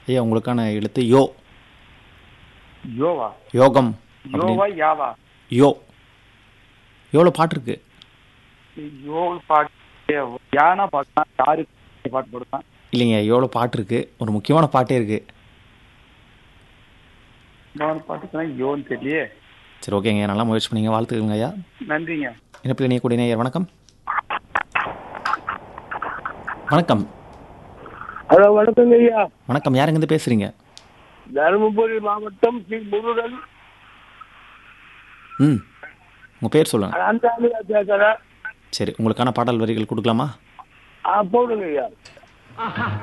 ஐயா உங்களுக்கான எழுத்து யோ யோவா யோகம் யோவா யாவா யோ எவ்வளோ பாட்டு இருக்கு யோ பாட்டு யானா பாட்டு யாரு பாட்டு போடுதான் இல்லைங்க எவ்வளோ பாட்டு இருக்கு ஒரு முக்கியமான பாட்டே இருக்கு இன்னொரு பாட்டுக்குலாம் யோன்னு தெரியலையே சரி ஓகேங்க நல்லா முயற்சி பண்ணீங்க வாழ்த்துக்கங்க ஐயா நன்றிங்க இணைப்பில் இணையக்கூடிய நேயர் வணக்கம் வணக்கம் ஹலோ வணக்கங்க ஐயா வணக்கம் யாருங்க பேசுறீங்க தருமபுரி மாவட்டம் ஸ்ரீ முருகன் ம் உங்கள் பேர் சொல்லுங்கள் அந்தாமியா பேசுறேன் சரி உங்களுக்கான பாடல் வரிகள் கொடுக்கலாமா ஆ போடுங்க ஐயா